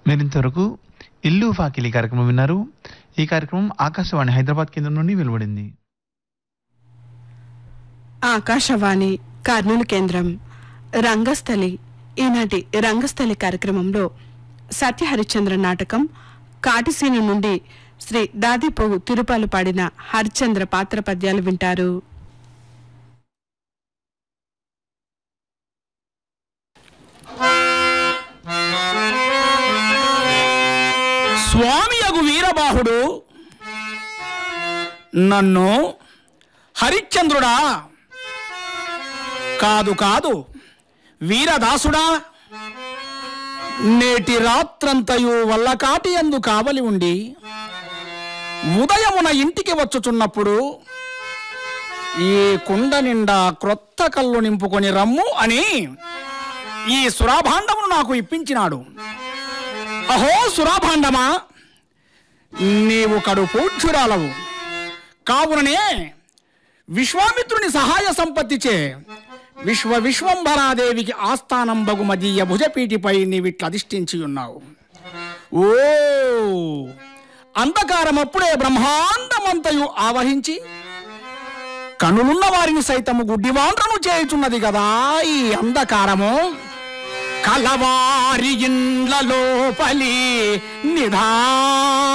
మీరింతవరకు ఇల్లు ఫాకిలి కార్యక్రమం విన్నారు ఈ కార్యక్రమం ఆకాశవాణి హైదరాబాద్ కేంద్రం నుండి వెలువడింది ఆకాశవాణి కర్నూలు కేంద్రం రంగస్థలి ఈనాటి రంగస్థలి కార్యక్రమంలో సత్య హరిశ్చంద్ర నాటకం కాటిసీను నుండి శ్రీ దాదిపోగు తిరుపాలు పాడిన హరిశ్చంద్ర పాత్ర పద్యాలు వింటారు స్వామియగు వీరబాహుడు నన్ను హరిశ్చంద్రుడా కాదు కాదు వీరదాసుడా నేటి రాత్రంతయు వల్లకాటి అందు కావలి ఉండి ఉదయమున ఇంటికి వచ్చుచున్నప్పుడు ఈ కుండ నిండా క్రొత్త కళ్ళు నింపుకొని రమ్ము అని ఈ సురాభాండమును నాకు ఇప్పించినాడు అహో సురాభాండమా నీవు కడు పూజ్యురాలవు కావుననే విశ్వామిత్రుని సహాయ సంపత్తిచే విశ్వ విశ్వంభరాదేవికి ఆస్థానం బగు మదీయ భుజపీటిపై నీవిట్ల అధిష్ఠించి ఉన్నావు ఓ అంధకారం అప్పుడే బ్రహ్మాండమంతయు ఆవహించి కనులున్న వారిని సైతము గుడ్డివాండ్రను చేయుచున్నది కదా ఈ అంధకారము కలవారి ఇండ్ల లోపలి నిధా